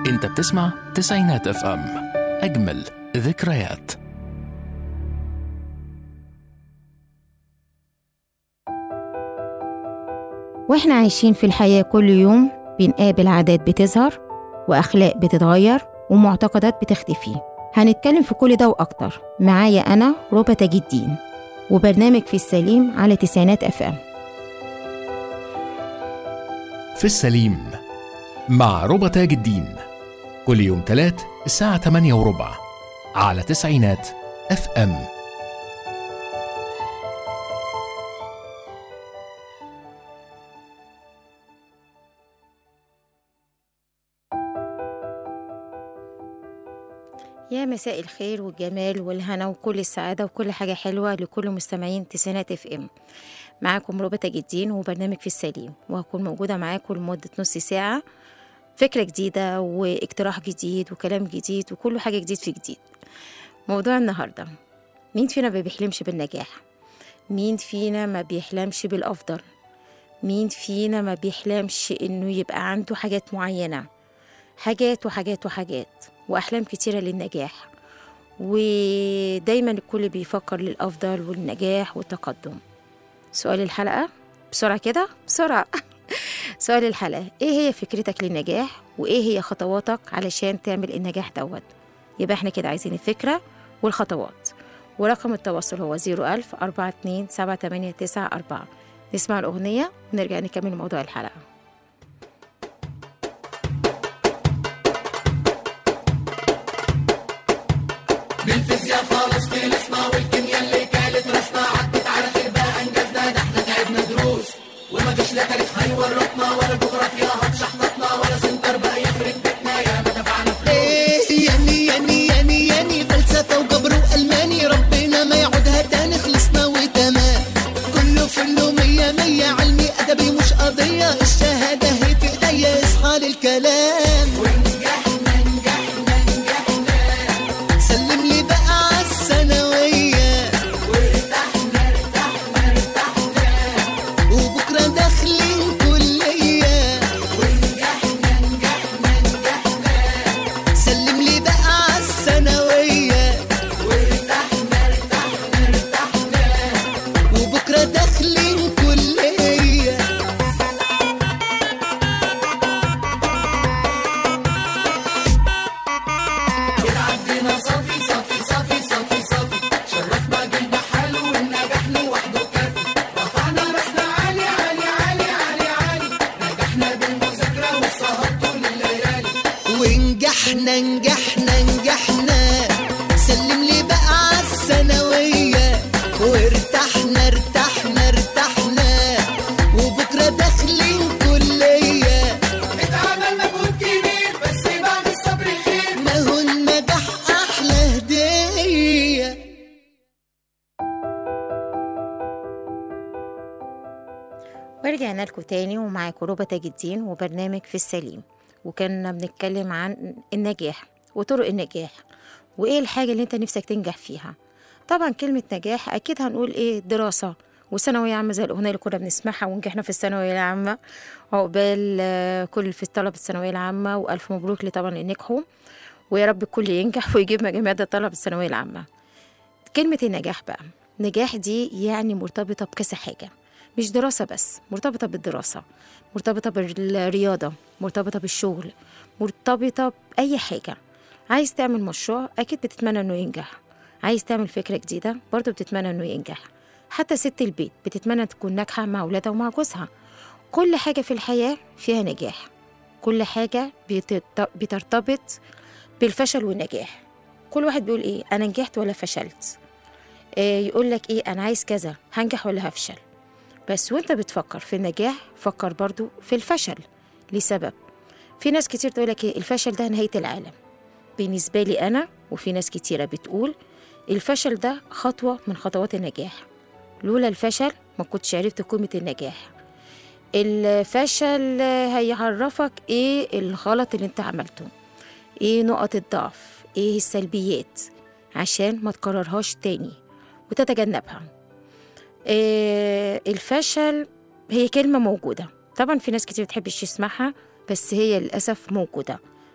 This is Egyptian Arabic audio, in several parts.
انت بتسمع تسعينات اف ام اجمل ذكريات واحنا عايشين في الحياة كل يوم بنقابل عادات بتظهر وأخلاق بتتغير ومعتقدات بتختفي هنتكلم في كل ده وأكتر معايا أنا ربى تاج الدين وبرنامج في السليم على تسعينات اف ام في السليم مع ربى تاج الدين كل يوم تلات الساعة 8 وربع على تسعينات اف ام يا مساء الخير والجمال والهنا وكل السعادة وكل حاجة حلوة لكل مستمعين تسعينات اف ام معاكم ربى تاج الدين وبرنامج في السليم وهكون موجودة معاكم لمدة نص ساعة فكرة جديدة واقتراح جديد وكلام جديد وكل حاجة جديد في جديد موضوع النهاردة مين فينا ما بيحلمش بالنجاح مين فينا ما بيحلمش بالأفضل مين فينا ما بيحلمش إنه يبقى عنده حاجات معينة حاجات وحاجات وحاجات وأحلام كتيرة للنجاح ودايما الكل بيفكر للأفضل والنجاح والتقدم سؤال الحلقة بسرعة كده بسرعة سؤال الحلقة إيه هي فكرتك للنجاح وإيه هي خطواتك علشان تعمل النجاح دوت يبقى إحنا كده عايزين الفكرة والخطوات ورقم التواصل هو 01000 42 789 نسمع الأغنية ونرجع نكمل موضوع الحلقة إيه ياني ياني ياني ياني فلسفة وجبر وألماني ربنا ما يعودها تاني خلصنا وتمام كله فله مية مية علمي أدبي مش قضية الشهادة هي في إيديا اصحى للكلام سلم لي بقى عالثانوية وبكرة داخلين كلية سلم لي بقى عالثانوية وبكرة داخلين كلية ونجحنا نجحنا نجحنا سلم لي بقى عالثانوية وارتحنا ارتحنا ارتحنا وبكرة داخلين كلية اتعمل مجهود كبير بس بعد الصبر خير ما هو النجاح أحلى هدية ورجعنا لكم تاني ومعاكم ربى تاج الدين وبرنامج في السليم وكنا بنتكلم عن النجاح وطرق النجاح وايه الحاجة اللي انت نفسك تنجح فيها طبعا كلمة نجاح اكيد هنقول ايه دراسة وثانوية عامة زي الأغنية اللي كنا بنسمعها ونجحنا في الثانوية العامة عقبال آه، كل في طلب الثانوية العامة وألف مبروك لطبعا اللي نجحوا ويا رب الكل ينجح ويجيب مجاميع طلب الثانوية العامة كلمة النجاح بقى نجاح دي يعني مرتبطة بكذا حاجة مش دراسة بس مرتبطة بالدراسة مرتبطة بالرياضة مرتبطة بالشغل مرتبطة بأي حاجة عايز تعمل مشروع أكيد بتتمنى إنه ينجح عايز تعمل فكرة جديدة برضه بتتمنى إنه ينجح حتى ست البيت بتتمنى تكون ناجحة مع أولادها ومع جوزها كل حاجة في الحياة فيها نجاح كل حاجة بتت- بترتبط بالفشل والنجاح كل واحد بيقول إيه أنا نجحت ولا فشلت إيه يقول لك إيه أنا عايز كذا هنجح ولا هفشل بس وانت بتفكر في النجاح فكر برضو في الفشل لسبب في ناس كتير تقول لك إيه الفشل ده نهاية العالم بالنسبة لي أنا وفي ناس كتيرة بتقول الفشل ده خطوة من خطوات النجاح لولا الفشل ما كنتش عرفت قيمة النجاح الفشل هيعرفك ايه الغلط اللي انت عملته ايه نقط الضعف ايه السلبيات عشان ما تكررهاش تاني وتتجنبها إيه الفشل هي كلمة موجودة طبعا في ناس كتير بتحبش تسمعها بس هي للأسف موجودة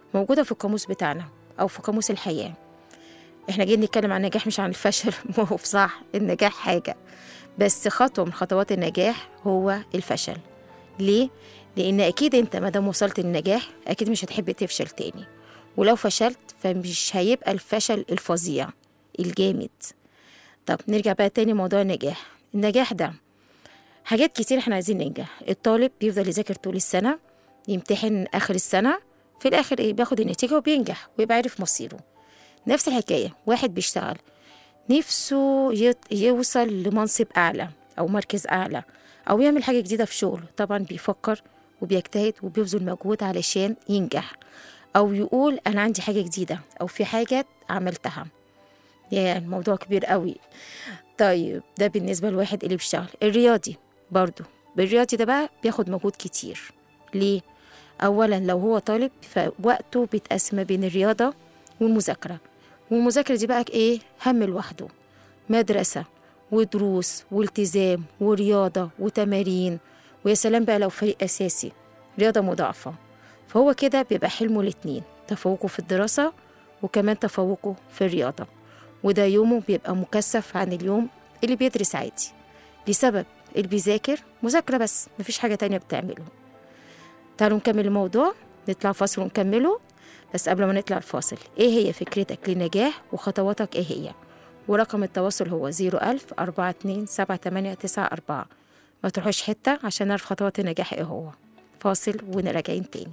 موجودة في القاموس بتاعنا أو في قاموس الحياة احنا جايين نتكلم عن النجاح مش عن الفشل ما هو صح النجاح حاجة بس خطوة من خطوات النجاح هو الفشل ليه؟ لأن أكيد أنت مادام وصلت للنجاح أكيد مش هتحب تفشل تاني ولو فشلت فمش هيبقى الفشل الفظيع الجامد طب نرجع بقى تاني موضوع النجاح النجاح ده حاجات كتير احنا عايزين ننجح الطالب بيفضل يذاكر طول السنة يمتحن آخر السنة في الآخر إيه بياخد النتيجة وبينجح ويبقى عارف مصيره نفس الحكاية واحد بيشتغل نفسه يت- يوصل لمنصب أعلى أو مركز أعلى أو يعمل حاجة جديدة في شغله طبعا بيفكر وبيجتهد وبيبذل مجهود علشان ينجح أو يقول أنا عندي حاجة جديدة أو في حاجة عملتها يا الموضوع كبير قوي طيب ده بالنسبة لواحد اللي بيشتغل الرياضي برضو الرياضي ده بقى بياخد مجهود كتير ليه؟ أولا لو هو طالب فوقته بيتقسم ما بين الرياضة والمذاكرة والمذاكرة دي بقى إيه؟ هم لوحده مدرسة ودروس والتزام ورياضة وتمارين ويا سلام بقى لو فريق أساسي رياضة مضاعفة فهو كده بيبقى حلمه الاتنين تفوقه في الدراسة وكمان تفوقه في الرياضة وده يومه بيبقى مكثف عن اليوم اللي بيدرس عادي لسبب اللي بيذاكر مذاكرة بس مفيش حاجة تانية بتعمله تعالوا نكمل الموضوع نطلع فاصل ونكمله بس قبل ما نطلع الفاصل ايه هي فكرتك للنجاح وخطواتك ايه هي ورقم التواصل هو 01000 42 7894 ما تروحوش حتة عشان نعرف خطوات النجاح ايه هو فاصل ونراجعين تاني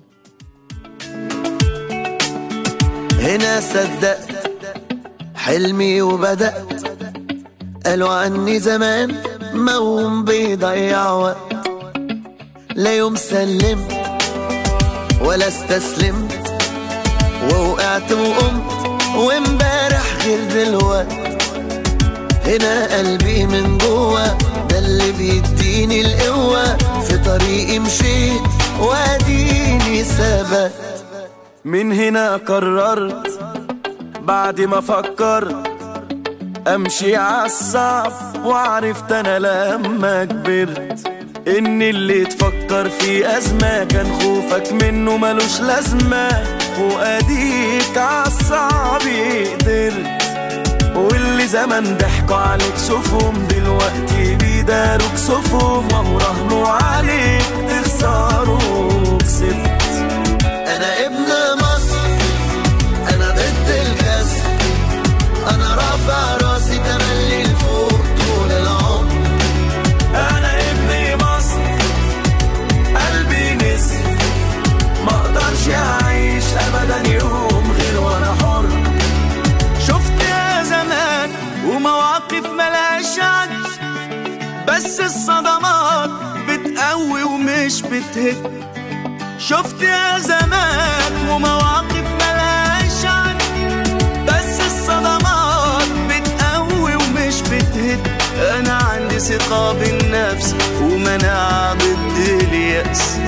هنا صدقت حلمي وبدأت قالوا عني زمان موم بيضيع وقت لا يوم سلمت ولا استسلمت ووقعت وقمت وامبارح غير دلوقت هنا قلبي من جوه ده اللي بيديني القوة في طريقي مشيت واديني ثبت من هنا قررت بعد ما فكرت امشي عالصعب وعرفت انا لما كبرت ان اللي تفكر في ازمة كان خوفك منه ملوش لازمة واديك عالصعب قدرت واللي زمان ضحكوا عليك شوفهم دلوقتي بيداروك كسوفهم وراهنوا عليك تخسروا كسبت انا ابن مصر انا ضد الكسر انا رافع راسي تملي لفوق طول العمر انا ابن مصر قلبي نسر ما اقدرش اعيش ابدا يوم غير وانا حر شفت يا زمان ومواقف ملهاش عد بس الصدمات بتقوي ومش بتهد شفت يا زمان ومواقف ملهاش عد بس الصدمات بتقوي ومش بتهد انا عندي ثقة بالنفس ومناعة ضد اليأس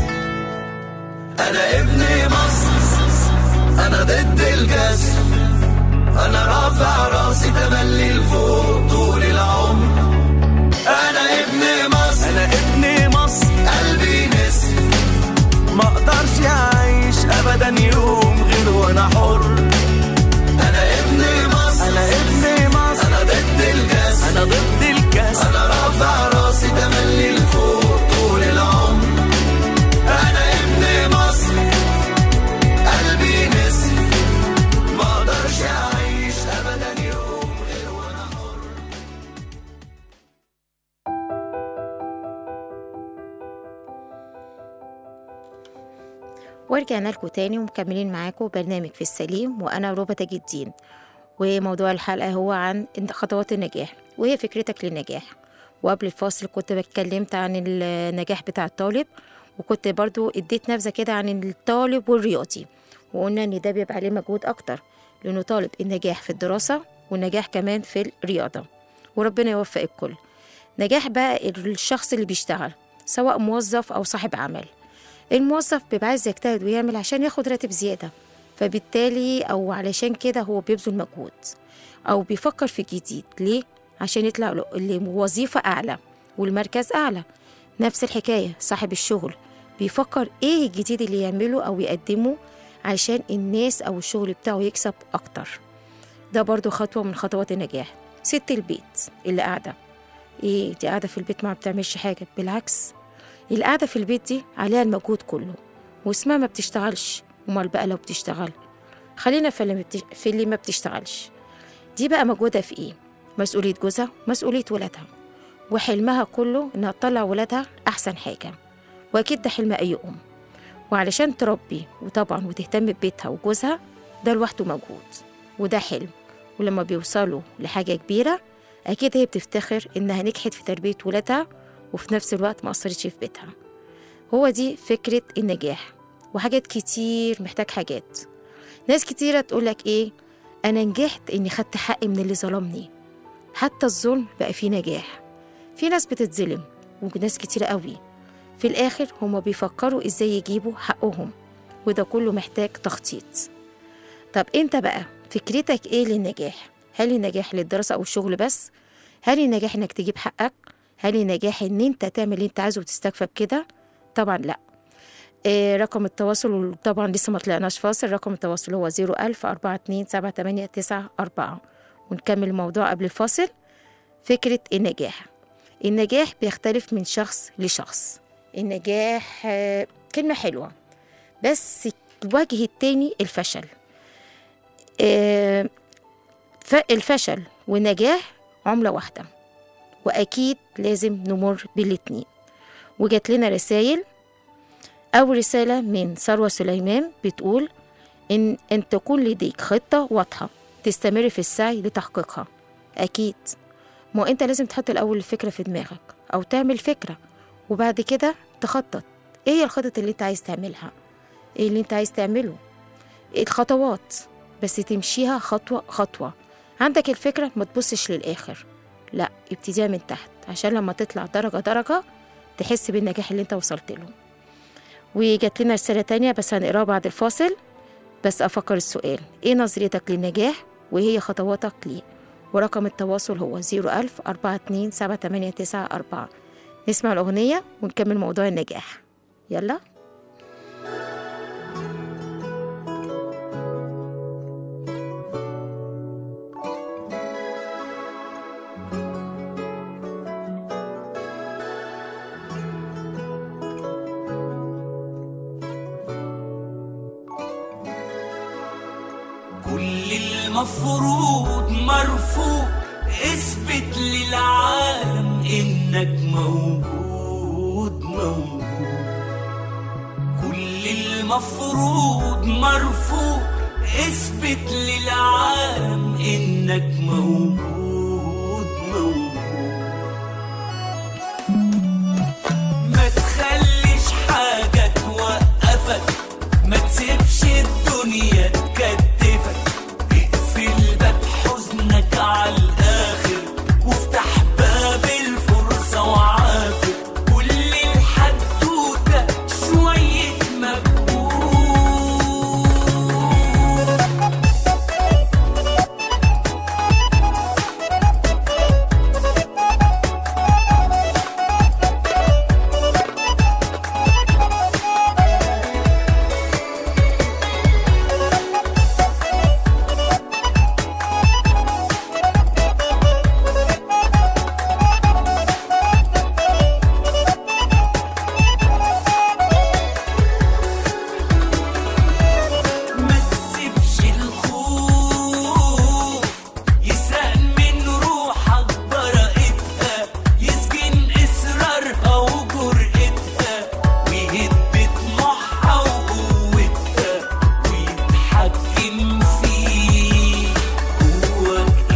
انا ابن مصر انا ضد الكسر انا رافع راسي تملي لفوق طول العمر انا ابن مصر انا ابن مصر قلبي نسر ما اقدرش اعيش ابدا يوم غير وانا حر انا ابن مصر انا ابن مصر انا ضد الكاس انا ضد الكاس انا رافع راسي تملي لفوق طول العمر انا ابن مصر قلبي نسر ما اقدرش اعيش ابدا يوم غير وانا حر ورجعنا لكم تاني ومكملين معاكم برنامج في السليم وأنا روبة تاج الدين وموضوع الحلقة هو عن خطوات النجاح وهي فكرتك للنجاح وقبل الفاصل كنت بتكلمت عن النجاح بتاع الطالب وكنت برضو اديت نبذة كده عن الطالب والرياضي وقلنا ان ده بيبقى عليه مجهود اكتر لانه طالب النجاح في الدراسة والنجاح كمان في الرياضة وربنا يوفق الكل نجاح بقى الشخص اللي بيشتغل سواء موظف او صاحب عمل الموظف بيبقى عايز يجتهد ويعمل عشان ياخد راتب زيادة فبالتالي أو علشان كده هو بيبذل مجهود أو بيفكر في جديد ليه؟ عشان يطلع له لوظيفة أعلى والمركز أعلى نفس الحكاية صاحب الشغل بيفكر إيه الجديد اللي يعمله أو يقدمه عشان الناس أو الشغل بتاعه يكسب أكتر ده برضو خطوة من خطوات النجاح ست البيت اللي قاعدة إيه دي قاعدة في البيت ما بتعملش حاجة بالعكس القعدة في البيت دي عليها المجهود كله واسمها ما بتشتغلش امال بقى لو بتشتغل خلينا في اللي, ما بتش... في اللي ما بتشتغلش دي بقى مجهودها في ايه مسؤولية جوزها مسؤولية ولادها وحلمها كله انها تطلع ولادها احسن حاجة واكيد ده حلم اي ام وعلشان تربي وطبعا وتهتم ببيتها وجوزها ده لوحده مجهود وده حلم ولما بيوصلوا لحاجة كبيرة أكيد هي بتفتخر إنها نجحت في تربية ولادها وفي نفس الوقت ما قصرتش في بيتها هو دي فكرة النجاح وحاجات كتير محتاج حاجات ناس كتيرة تقولك إيه أنا نجحت إني خدت حقي من اللي ظلمني حتى الظلم بقى فيه نجاح في ناس بتتظلم وناس كتيرة قوي في الآخر هما بيفكروا إزاي يجيبوا حقهم وده كله محتاج تخطيط طب أنت بقى فكرتك إيه للنجاح؟ هل النجاح للدراسة أو الشغل بس؟ هل النجاح إنك تجيب حقك؟ هل النجاح إن أنت تعمل اللي أنت عايزه وتستكفى بكده؟ طبعا لأ إيه رقم التواصل طبعا لسه ما طلعناش فاصل رقم التواصل هو 01000 42 78 94 ونكمل الموضوع قبل الفاصل فكرة النجاح النجاح بيختلف من شخص لشخص النجاح آه، كلمة حلوة بس الوجه التاني الفشل آه، ف- الفشل والنجاح عملة واحدة وأكيد لازم نمر بالاتنين وجات لنا رسائل أول رسالة من ثروة سليمان بتقول إن أن تكون لديك خطة واضحة تستمر في السعي لتحقيقها أكيد ما أنت لازم تحط الأول الفكرة في دماغك أو تعمل فكرة وبعد كده تخطط إيه هي الخطط اللي أنت عايز تعملها إيه اللي أنت عايز تعمله الخطوات بس تمشيها خطوة خطوة عندك الفكرة ما تبصش للآخر لا ابتديها من تحت عشان لما تطلع درجة درجة تحس بالنجاح اللي انت وصلت له وجات لنا رسالة تانية بس هنقراها بعد الفاصل بس أفكر السؤال إيه نظريتك للنجاح وإيه هي خطواتك ليه ورقم التواصل هو 01000 42 7894 نسمع الأغنية ونكمل موضوع النجاح يلا كل المفروض مرفوض اثبت للعالم انك موجود موجود كل المفروض مرفوض اثبت للعالم انك موجود موجود ما تخليش حاجة توقفك ما تسيبش الدنيا تكتفك اقفل باب حزنك على الآخر وافتح باب الفرصة وعافر كل الحدوتة شوية مجهود ما تسيبش الخوف يسرق من روحك براءتها يسجن إصرارها وجرأتها ويهد طموحها وقوتها ويتحكم فيك جواك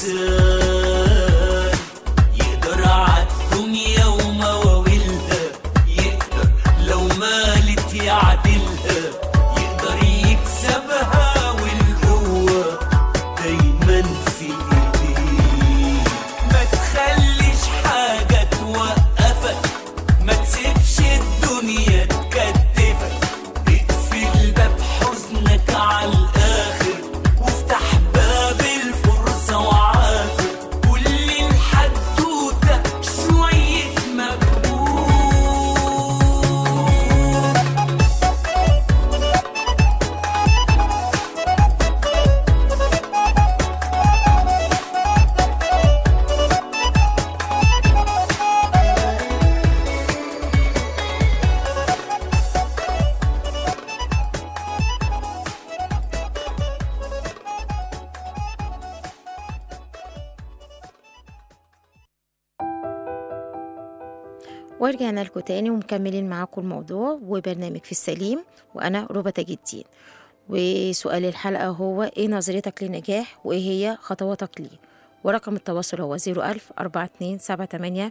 إنسان يقدر عالدنيا ومواويلها يقدر لو مالت يعدلها يقدر يكسبها والقوة دايما في ايديه ما تخليش حاجة توقفك ما تسيبش الدنيا تكتفك اقفل باب حزنك على الآخر وافتح باب الفرصة وعافر كل الحدوتة شوية مجهود ورجعنا لكم تاني ومكملين معاكم الموضوع وبرنامج في السليم وأنا ربى تاج الدين وسؤال الحلقة هو إيه نظرتك للنجاح وإيه هي خطواتك ليه ورقم التواصل هو 01000 4278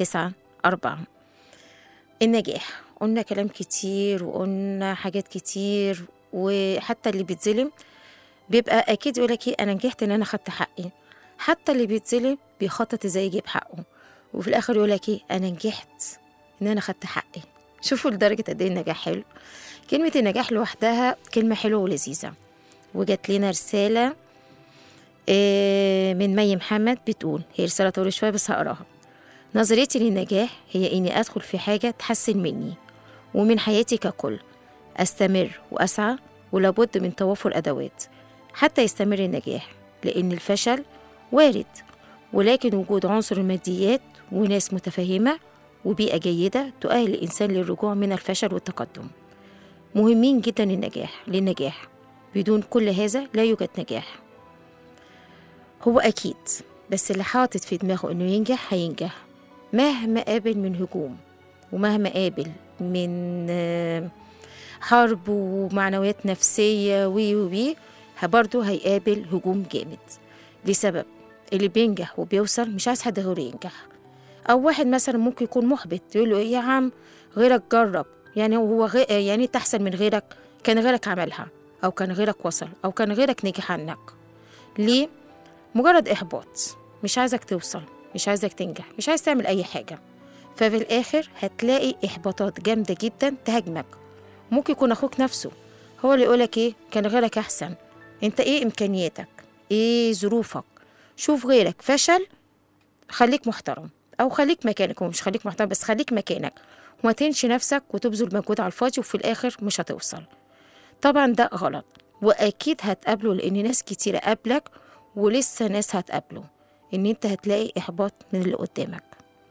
94 النجاح قلنا كلام كتير وقلنا حاجات كتير وحتى اللي بيتظلم بيبقى اكيد يقول لك انا نجحت ان انا خدت حقي حتى اللي بيتظلم بيخطط ازاي يجيب حقه وفي الاخر يقول لك انا نجحت ان انا خدت حقي شوفوا لدرجه قد ايه النجاح حلو كلمه النجاح لوحدها كلمه حلوه ولذيذه وجات لنا رساله آه، من مي محمد بتقول هي رساله طويله شويه بس هقراها نظرتي للنجاح هي اني ادخل في حاجه تحسن مني ومن حياتي ككل استمر واسعى ولابد من توفر ادوات حتى يستمر النجاح لان الفشل وارد ولكن وجود عنصر الماديات وناس متفهمه وبيئه جيده تؤهل الانسان للرجوع من الفشل والتقدم مهمين جدا النجاح للنجاح بدون كل هذا لا يوجد نجاح هو أكيد بس اللي حاطط في دماغه إنه ينجح هينجح مهما قابل من هجوم ومهما قابل من آه، حرب ومعنويات نفسية وي وي برضه هيقابل هجوم جامد لسبب اللي بينجح وبيوصل مش عايز حد غيره ينجح أو واحد مثلا ممكن يكون محبط يقول له إيه يا عم غيرك جرب يعني هو غي... يعني انت أحسن من غيرك كان غيرك عملها أو كان غيرك وصل أو كان غيرك نجح عنك ليه؟ مجرد إحباط مش عايزك توصل مش عايزك تنجح مش عايز تعمل أي حاجة ففي الآخر هتلاقي إحباطات جامدة جدا تهاجمك ممكن يكون أخوك نفسه هو اللي يقولك إيه كان غيرك أحسن أنت إيه إمكانياتك إيه ظروفك شوف غيرك فشل خليك محترم أو خليك مكانك ومش خليك محترم بس خليك مكانك وما تنشي نفسك وتبذل مجهود على الفاضي وفي الآخر مش هتوصل طبعا ده غلط وأكيد هتقابله لأن ناس كتيرة قابلك ولسه ناس هتقابله إن أنت هتلاقي إحباط من اللي قدامك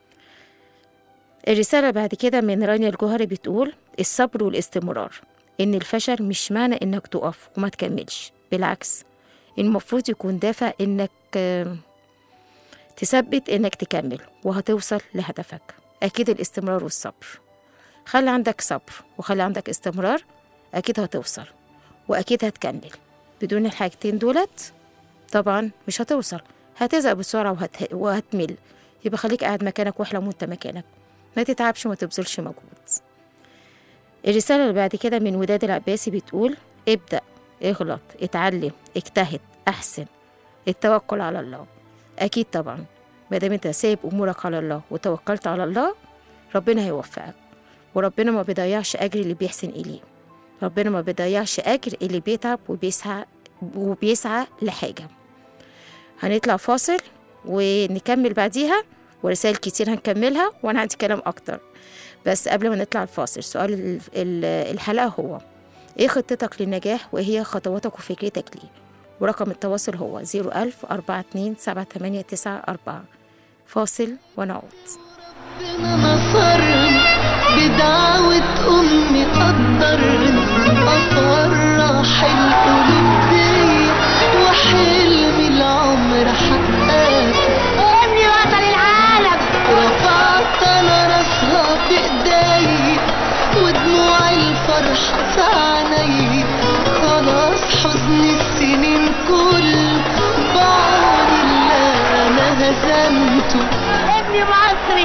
الرسالة بعد كده من رانيا الجوهري بتقول الصبر والاستمرار إن الفشل مش معنى إنك تقف وما تكملش بالعكس المفروض يكون دافع إنك آه، تثبت إنك تكمل وهتوصل لهدفك أكيد الاستمرار والصبر خلي عندك صبر وخلي عندك استمرار أكيد هتوصل وأكيد هتكمل بدون الحاجتين دولت طبعا مش هتوصل هتزهق بسرعة وهت... وهتمل يبقى خليك قاعد مكانك واحلم وانت مكانك ما تتعبش وما تبذلش مجهود الرسالة اللي بعد كده من وداد العباسي بتقول ابدأ اغلط اتعلم اجتهد احسن التوكل على الله اكيد طبعا ما دام انت سايب امورك على الله وتوكلت على الله ربنا هيوفقك وربنا ما بيضيعش اجر اللي بيحسن اليه ربنا ما بيضيعش اجر اللي بيتعب وبيسعى وبيسعى لحاجه هنطلع فاصل ونكمل بعديها ورسائل كتير هنكملها وانا عندي كلام اكتر بس قبل ما نطلع الفاصل سؤال ال- ال- الحلقه هو ايه خطتك للنجاح وايه هي خطواتك وفكرتك ليه ورقم التواصل هو 01000 42 7894 فاصل ونعود ربنا نصرني بدعوة أمي قدرني أفرح القلوب دي وحلمي العمر حققته ابني بطل العالم رفعت أنا راسها بإيدي ودموع الفرحة في عيني خلاص حزن السنين كله بعون الله أنا هزمته ابني مصري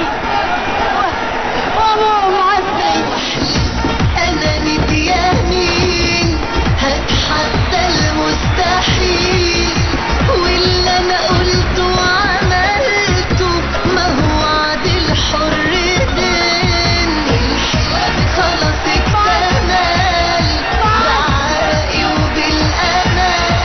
وابوه مصري أنا نديانين هتحدى المستحيل واللي أنا قلته وعملته ما هو عادل حرتين خلاص اكتمل بعرقي وبالأمل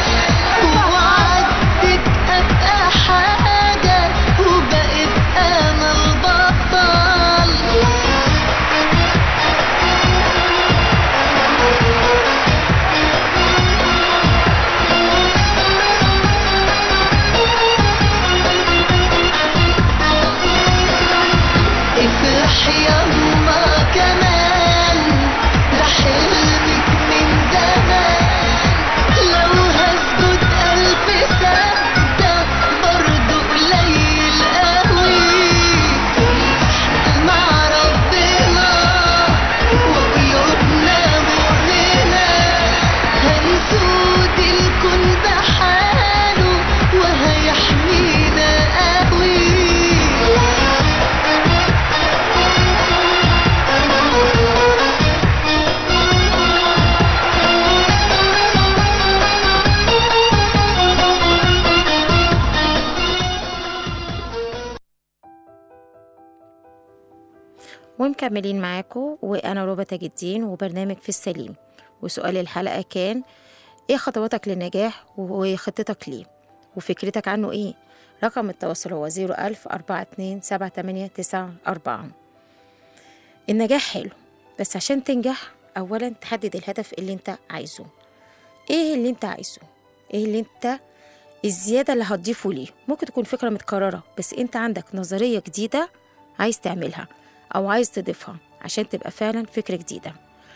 وعدت أبقى حاجة وبقيت أنا البطل مكملين معاكم وأنا روبا تاج الدين وبرنامج في السليم وسؤال الحلقة كان إيه خطواتك للنجاح وخطتك ليه وفكرتك عنه إيه رقم التواصل هو 01000 42 78 94 النجاح حلو بس عشان تنجح أولا تحدد الهدف اللي أنت عايزه إيه اللي أنت عايزه إيه اللي أنت الزيادة اللي هتضيفه ليه ممكن تكون فكرة متكررة بس أنت عندك نظرية جديدة عايز تعملها أو عايز تضيفها عشان تبقى فعلا فكرة جديدة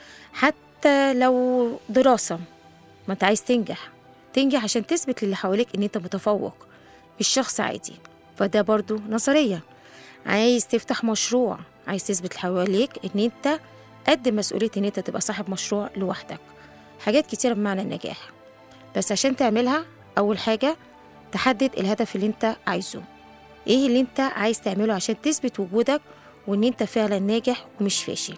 حتى لو دراسة ما أنت عايز تنجح تنجح عشان تثبت للي حواليك إن أنت متفوق مش شخص عادي فده برضو نظرية عايز تفتح مشروع عايز تثبت لحواليك إن أنت قد مسؤولية إن أنت تبقى صاحب مشروع لوحدك حاجات كتيرة بمعنى النجاح بس عشان تعملها أول حاجة تحدد الهدف اللي أنت عايزه إيه اللي أنت عايز تعمله عشان تثبت وجودك وإن أنت فعلا ناجح ومش فاشل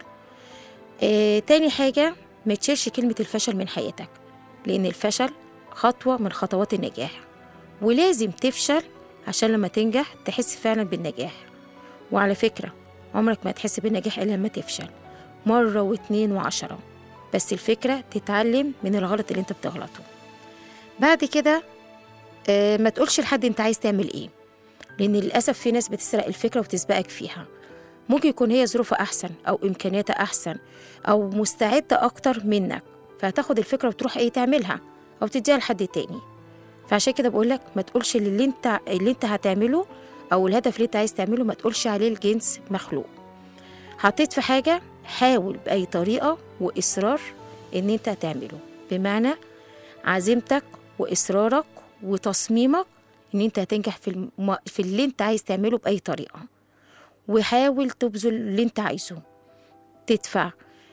آه، تاني حاجة ما تشيلش كلمة الفشل من حياتك لأن الفشل خطوة من خطوات النجاح ولازم تفشل عشان لما تنجح تحس فعلا بالنجاح وعلى فكرة عمرك ما تحس بالنجاح إلا لما تفشل مرة واتنين وعشرة بس الفكرة تتعلم من الغلط اللي انت بتغلطه بعد كده آه، ما تقولش لحد انت عايز تعمل ايه لان للاسف في ناس بتسرق الفكره وتسبقك فيها ممكن يكون هي ظروفها احسن او امكانياتها احسن او مستعده اكتر منك فهتاخد الفكره وتروح ايه تعملها او تديها لحد تاني فعشان كده بقول لك ما تقولش اللي انت اللي انت هتعمله او الهدف اللي انت عايز تعمله ما تقولش عليه الجنس مخلوق حطيت في حاجه حاول باي طريقه واصرار ان انت تعمله بمعنى عزيمتك واصرارك وتصميمك ان انت هتنجح في الم... في اللي انت عايز تعمله باي طريقه وحاول تبذل اللي انت عايزه تدفع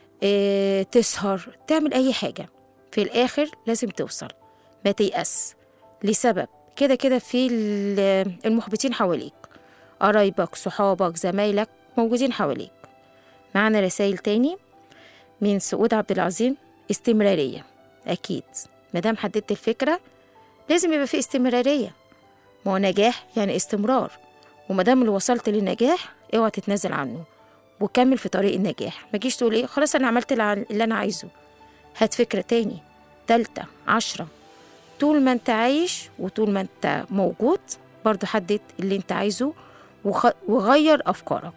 اه تسهر تعمل اي حاجه في الاخر لازم توصل ما تيأس لسبب كده كده في ال- المحبطين حواليك قرايبك صحابك زمايلك موجودين حواليك معنا رسائل تاني من سعود عبد العظيم استمرارية أكيد مادام حددت الفكرة لازم يبقى في استمرارية ما هو نجاح يعني استمرار ومادام اللي وصلت للنجاح اوعى تتنازل عنه وكمل في طريق النجاح ما تجيش تقول ايه خلاص انا عملت الع- اللي انا عايزه هات فكرة تاني تالتة عشرة طول ما انت عايش وطول ما انت موجود برضو حدد اللي انت عايزه وخ... وغير افكارك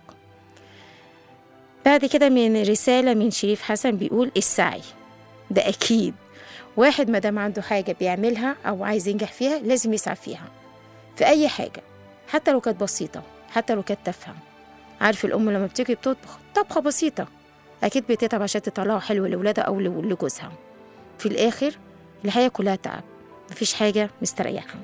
بعد كده من رسالة من شريف حسن بيقول السعي ده أكيد واحد مادام عنده حاجة بيعملها أو عايز ينجح فيها لازم يسعى فيها في أي حاجة حتى لو كانت بسيطة حتى لو كانت تافهة عارف الأم لما بتيجي بتطبخ طبخة بسيطة أكيد بتتعب عشان تطلعه حلو لولادها أو لجوزها في الآخر الحياة كلها تعب مفيش حاجة مستريحة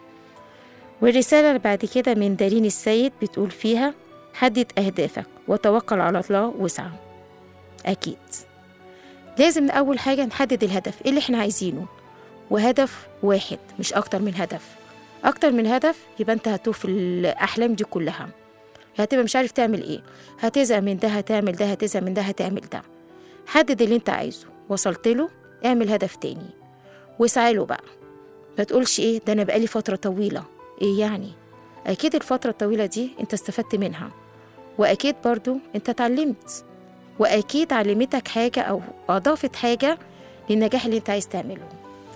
والرسالة اللي بعد كده من دارين السيد بتقول فيها حدد أهدافك وتوكل على الله واسعى أكيد لازم أول حاجة نحدد الهدف إيه اللي إحنا عايزينه وهدف واحد مش أكتر من هدف أكتر من هدف يبقى أنت هتوه في الأحلام دي كلها هتبقى مش عارف تعمل إيه هتزهق من ده هتعمل ده هتزهق من ده هتعمل ده حدد اللي أنت عايزه وصلت له اعمل هدف تاني واسعى له بقى ما تقولش إيه ده أنا بقالي فترة طويلة إيه يعني أكيد الفترة الطويلة دي أنت استفدت منها وأكيد برضو أنت اتعلمت وأكيد علمتك حاجة أو أضافت حاجة للنجاح اللي أنت عايز تعمله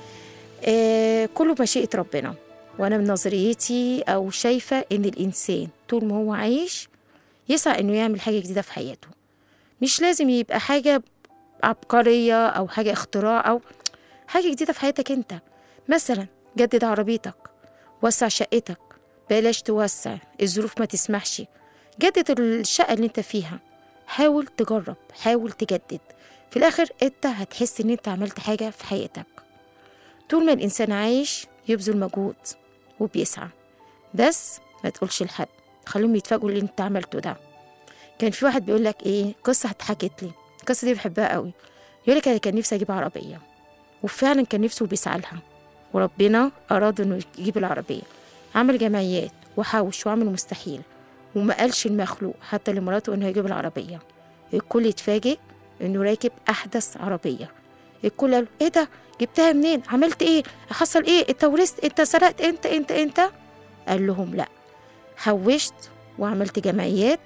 آه كله مشيئة ربنا وأنا من نظريتي أو شايفة إن الإنسان طول ما هو عايش يسعى إنه يعمل حاجة جديدة في حياته مش لازم يبقى حاجة عبقرية أو حاجة اختراع أو حاجة جديدة في حياتك أنت مثلا جدد عربيتك وسع شقتك بلاش توسع الظروف ما تسمحش جدد الشقة اللي انت فيها حاول تجرب حاول تجدد في الآخر انت هتحس ان انت عملت حاجة في حياتك طول ما الإنسان عايش يبذل مجهود وبيسعى بس ما تقولش لحد خليهم يتفاجئوا اللي انت عملته ده كان في واحد بيقول لك ايه قصة اتحكت لي القصة دي بحبها قوي يقول لك انا كان نفسي اجيب عربية وفعلا كان نفسه بيسعى لها وربنا أراد إنه يجيب العربية عمل جمعيات وحوش وعمل مستحيل وما قالش المخلوق حتى لمراته إنه هيجيب العربية الكل يتفاجئ إنه راكب أحدث عربية الكل قال إيه ده جبتها منين عملت إيه حصل إيه أنت ورثت أنت سرقت أنت أنت أنت قال لهم لأ حوشت وعملت جمعيات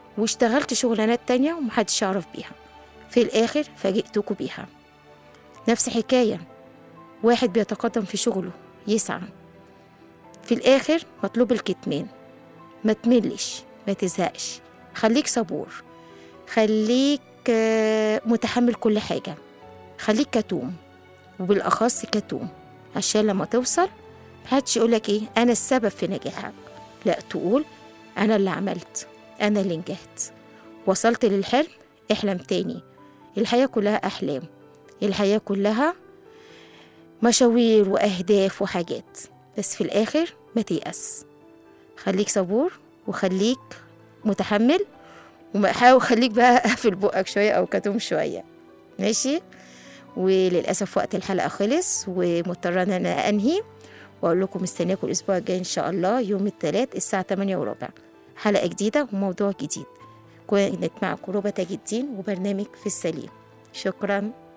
واشتغلت شغلانات تانية ومحدش يعرف بيها في الآخر فاجئتكوا بيها نفس حكاية واحد بيتقدم في شغله يسعى في الآخر مطلوب الكتمان ما تملش ما تزهقش خليك صبور خليك آه، متحمل كل حاجة خليك كتوم وبالأخص كتوم عشان لما توصل محدش يقولك ايه أنا السبب في نجاحك لا تقول أنا اللي عملت أنا اللي نجحت وصلت للحلم احلم تاني الحياة كلها أحلام الحياة كلها مشاوير وأهداف وحاجات بس في الآخر ما تيأس خليك صبور وخليك متحمل وحاول خليك بقى قافل بقك شوية أو كتوم شوية ماشي وللأسف وقت الحلقة خلص ومضطرة إن أنا أنهي وأقول لكم مستنياكم الأسبوع الجاي إن شاء الله يوم الثلاث الساعة 8 وربع حلقة جديدة وموضوع جديد كنت معكم ربى تاج الدين وبرنامج في السليم شكراً